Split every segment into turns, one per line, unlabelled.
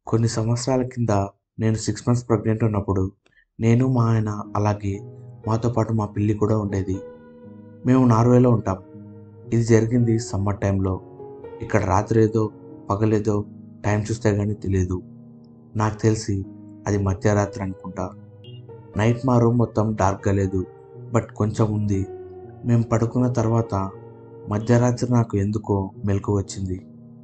కొన్ని సంవత్సరాల కింద నేను సిక్స్ మంత్స్ ప్రెగ్నెంట్ ఉన్నప్పుడు నేను మా ఆయన అలాగే మాతో పాటు మా పిల్లి కూడా ఉండేది మేము నార్వేలో ఉంటాం ఇది జరిగింది సమ్మర్ టైంలో ఇక్కడ రాత్రి ఏదో పగలేదో టైం చూస్తే కానీ తెలియదు నాకు తెలిసి అది మధ్యరాత్రి అనుకుంటా నైట్ మా రూమ్ మొత్తం డార్క్గా లేదు బట్ కొంచెం ఉంది మేము పడుకున్న తర్వాత మధ్యరాత్రి నాకు ఎందుకో మెలకు వచ్చింది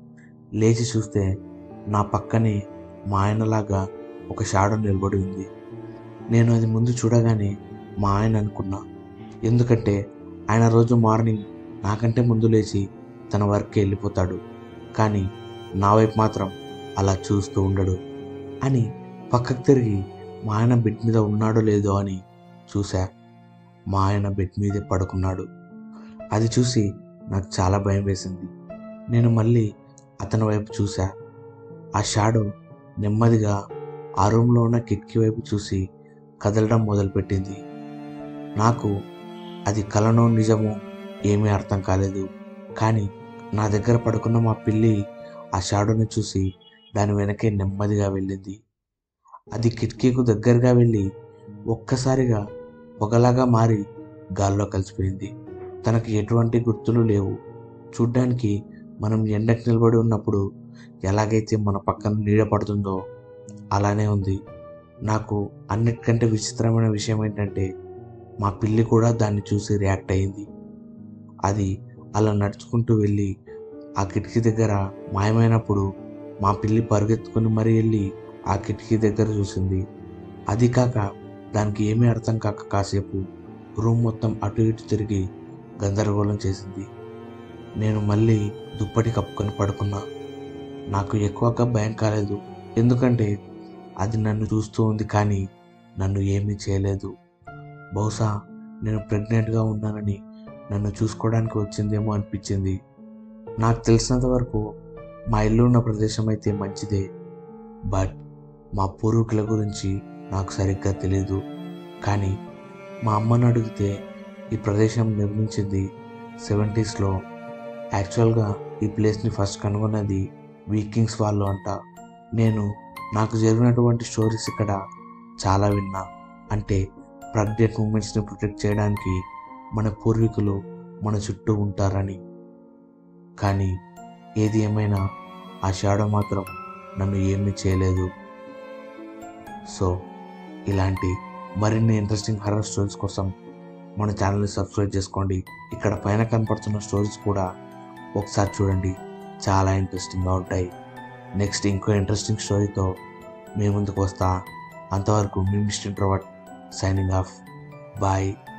లేచి చూస్తే నా పక్కనే మా ఆయనలాగా ఒక షాడో నిలబడి ఉంది నేను అది ముందు చూడగానే మా ఆయన అనుకున్నా ఎందుకంటే ఆయన రోజు మార్నింగ్ నాకంటే ముందు లేచి తన వర్క్కి వెళ్ళిపోతాడు కానీ నా వైపు మాత్రం అలా చూస్తూ ఉండడు అని పక్కకు తిరిగి మా ఆయన బెడ్ మీద ఉన్నాడో లేదో అని చూసా మా ఆయన బెడ్ మీదే పడుకున్నాడు అది చూసి నాకు చాలా భయం వేసింది నేను మళ్ళీ అతని వైపు చూసా ఆ షాడో నెమ్మదిగా ఆ రూమ్లో ఉన్న కిటికీ వైపు చూసి కదలడం మొదలుపెట్టింది నాకు అది కలనో నిజమో ఏమీ అర్థం కాలేదు కానీ నా దగ్గర పడుకున్న మా పిల్లి ఆ షాడోని చూసి దాని వెనకే నెమ్మదిగా వెళ్ళింది అది కిటికీకు దగ్గరగా వెళ్ళి ఒక్కసారిగా పొగలాగా మారి గాల్లో కలిసిపోయింది తనకి ఎటువంటి గుర్తులు లేవు చూడ్డానికి మనం ఎండకు నిలబడి ఉన్నప్పుడు ఎలాగైతే మన పక్కన నీడ పడుతుందో అలానే ఉంది నాకు అన్నిటికంటే విచిత్రమైన విషయం ఏంటంటే మా పిల్లి కూడా దాన్ని చూసి రియాక్ట్ అయింది అది అలా నడుచుకుంటూ వెళ్ళి ఆ కిటికీ దగ్గర మాయమైనప్పుడు మా పిల్లి పరుగెత్తుకుని మరీ వెళ్ళి ఆ కిటికీ దగ్గర చూసింది అది కాక దానికి ఏమీ అర్థం కాక కాసేపు రూమ్ మొత్తం అటు ఇటు తిరిగి గందరగోళం చేసింది నేను మళ్ళీ దుప్పటి కప్పుకొని పడుకున్నా నాకు ఎక్కువగా భయం కాలేదు ఎందుకంటే అది నన్ను చూస్తూ ఉంది కానీ నన్ను ఏమీ చేయలేదు బహుశా నేను ప్రెగ్నెంట్గా ఉన్నానని నన్ను చూసుకోవడానికి వచ్చిందేమో అనిపించింది నాకు తెలిసినంత వరకు మా ఇల్లు ఉన్న ప్రదేశం అయితే మంచిదే బట్ మా పూర్వీకుల గురించి నాకు సరిగ్గా తెలియదు కానీ మా అమ్మను అడిగితే ఈ ప్రదేశం నిర్మించింది సెవెంటీస్లో యాక్చువల్గా ఈ ప్లేస్ని ఫస్ట్ కనుగొన్నది వీకింగ్స్ వాళ్ళు అంట నేను నాకు జరిగినటువంటి స్టోరీస్ ఇక్కడ చాలా విన్నా అంటే ప్రెగ్నెంట్ మూమెంట్స్ని ప్రొటెక్ట్ చేయడానికి మన పూర్వీకులు మన చుట్టూ ఉంటారని కానీ ఏది ఏమైనా ఆ షాడో మాత్రం నన్ను ఏమీ చేయలేదు సో ఇలాంటి మరిన్ని ఇంట్రెస్టింగ్ హర్రర్ స్టోరీస్ కోసం మన ఛానల్ని సబ్స్క్రైబ్ చేసుకోండి ఇక్కడ పైన కనపడుతున్న స్టోరీస్ కూడా ఒకసారి చూడండి చాలా ఇంట్రెస్టింగ్గా ఉంటాయి నెక్స్ట్ ఇంకో ఇంట్రెస్టింగ్ స్టోరీతో మీ ముందుకు వస్తా అంతవరకు మీ mister introvert signing off bye